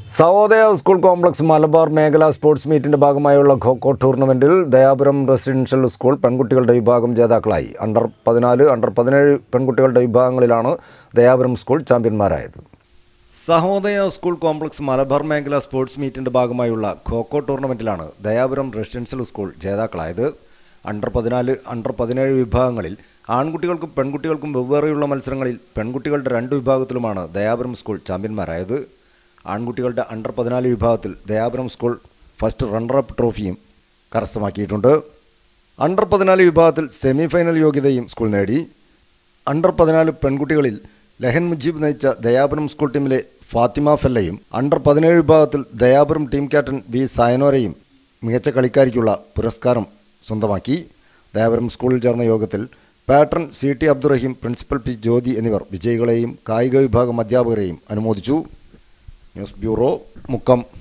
Sahodaya school complex Malabar മേഖല sports മീറ്റിന്റെ ഭാഗമായുള്ള ഖോഖോ ടൂർണമെന്റിൽ ദയാപുരം റെസിഡൻഷ്യൽ സ്കൂൾ പെൺകുട്ടികളുടെ വിഭാഗം ജേതാക്കളായി അണ്ടർ പതിനാല് അണ്ടർ പതിനേഴ് പെൺകുട്ടികളുടെ വിഭാഗങ്ങളിലാണ് ദയാപുരം സ്കൂൾ ചാമ്പ്യന്മാരായത് സഹോദയ സ്കൂൾ കോംപ്ലക്സ് മലബാർ മേഖല സ്പോർട്സ് മീറ്റിന്റെ ഭാഗമായുള്ള ഖോഖോ ടൂർണമെന്റിലാണ് ദയാപുരം റെസിഡൻഷ്യൽ സ്കൂൾ ജേതാക്കളായത് അണ്ടർ പതിനാല് അണ്ടർ പതിനേഴ് വിഭാഗങ്ങളിൽ ആൺകുട്ടികൾക്കും പെൺകുട്ടികൾക്കും വെവ്വേറെയുള്ള മത്സരങ്ങളിൽ പെൺകുട്ടികളുടെ രണ്ട് വിഭാഗത്തിലുമാണ് ദയാപുരം സ്കൂൾ ചാമ്പ്യന്മാരായത് ആൺകുട്ടികളുടെ അണ്ടർ പതിനാല് വിഭാഗത്തിൽ ദയാപുരം സ്കൂൾ ഫസ്റ്റ് റണ്ണറപ്പ് ട്രോഫിയും കരസ്ഥമാക്കിയിട്ടുണ്ട് അണ്ടർ പതിനാല് വിഭാഗത്തിൽ സെമി ഫൈനൽ യോഗ്യതയും സ്കൂൾ നേടി അണ്ടർ പതിനാല് പെൺകുട്ടികളിൽ ലഹൻ മുജീബ് നയിച്ച ദയാപുരം സ്കൂൾ ടീമിലെ ഫാത്തിമ ഫെല്ലയും അണ്ടർ പതിനേഴ് വിഭാഗത്തിൽ ദയാപുരം ടീം ക്യാപ്റ്റൻ വി സായനോരയും മികച്ച കളിക്കാരിക്കുള്ള പുരസ്കാരം സ്വന്തമാക്കി ദയാപുരം സ്കൂളിൽ ചേർന്ന യോഗത്തിൽ patron C T Abdurahim principal P Jyothi എന്നിവർ വിജയികളെയും കായിക വിഭാഗം അധ്യാപകരെയും അനുമോദിച്ചു ന്യൂസ് ബ്യൂറോ മുക്കം